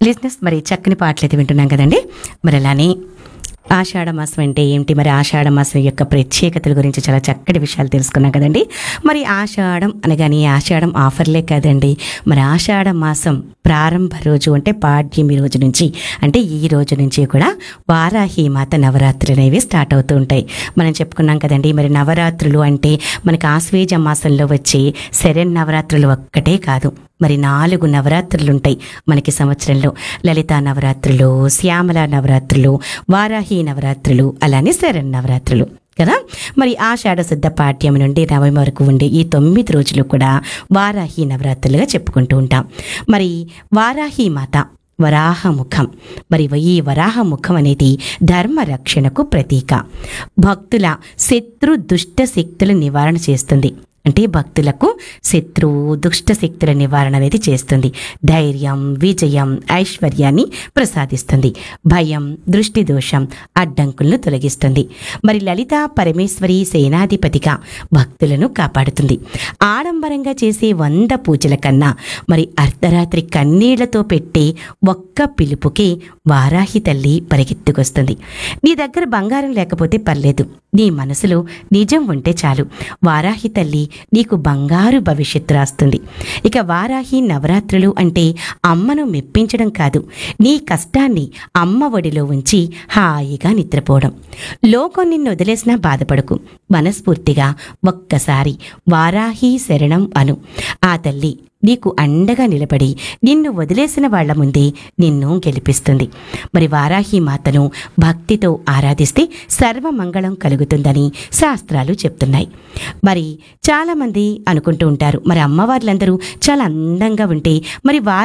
లిజినెస్ మరి చక్కని పాటలు అయితే వింటున్నాం కదండి మరి అలానే ఆషాఢ మాసం అంటే ఏంటి మరి ఆషాఢ మాసం యొక్క ప్రత్యేకతల గురించి చాలా చక్కటి విషయాలు తెలుసుకున్నాం కదండి మరి ఆషాఢం అనగానే ఆషాఢం ఆఫర్లే కాదండి మరి ఆషాఢ మాసం ప్రారంభ రోజు అంటే పాడ్యమి రోజు నుంచి అంటే ఈ రోజు నుంచి కూడా వారాహి మాత నవరాత్రులు అనేవి స్టార్ట్ అవుతూ ఉంటాయి మనం చెప్పుకున్నాం కదండి మరి నవరాత్రులు అంటే మనకి ఆశ్వేజ మాసంలో వచ్చే శరణ్ నవరాత్రులు ఒక్కటే కాదు మరి నాలుగు నవరాత్రులు ఉంటాయి మనకి సంవత్సరంలో లలితా నవరాత్రులు శ్యామల నవరాత్రులు వారాహి నవరాత్రులు అలానే శరణ్ నవరాత్రులు కదా మరి ఆషాఢ శుద్ధ పాఠ్యం నుండి నవమి వరకు ఉండే ఈ తొమ్మిది రోజులు కూడా వారాహి నవరాత్రులుగా చెప్పుకుంటూ ఉంటాం మరి వారాహి మాత వరాహముఖం మరి ఈ వరాహముఖం అనేది ధర్మ రక్షణకు ప్రతీక భక్తుల శత్రు దుష్ట శక్తుల నివారణ చేస్తుంది అంటే భక్తులకు శత్రువు దుష్ట శక్తుల నివారణ అనేది చేస్తుంది ధైర్యం విజయం ఐశ్వర్యాన్ని ప్రసాదిస్తుంది భయం దృష్టి దోషం అడ్డంకులను తొలగిస్తుంది మరి లలిత పరమేశ్వరి సేనాధిపతిగా భక్తులను కాపాడుతుంది ఆడంబరంగా చేసే వంద పూజల కన్నా మరి అర్ధరాత్రి కన్నీళ్లతో పెట్టే ఒక్క పిలుపుకి వారాహి తల్లి పరిగెత్తుకొస్తుంది నీ దగ్గర బంగారం లేకపోతే పర్లేదు నీ మనసులో నిజం ఉంటే చాలు వారాహి తల్లి నీకు బంగారు భవిష్యత్తు రాస్తుంది ఇక వారాహి నవరాత్రులు అంటే అమ్మను మెప్పించడం కాదు నీ కష్టాన్ని అమ్మ ఒడిలో ఉంచి హాయిగా నిద్రపోవడం లోకం నిన్ను వదిలేసినా బాధపడకు మనస్ఫూర్తిగా ఒక్కసారి వారాహి శరణం అను ఆ తల్లి నీకు అండగా నిలబడి నిన్ను వదిలేసిన వాళ్ల ముందే నిన్ను గెలిపిస్తుంది మరి వారాహి మాతను భక్తితో ఆరాధిస్తే సర్వమంగళం కలుగుతుందని శాస్త్రాలు చెప్తున్నాయి మరి చాలామంది అనుకుంటూ ఉంటారు మరి అమ్మవార్లందరూ చాలా అందంగా ఉంటే మరి వారు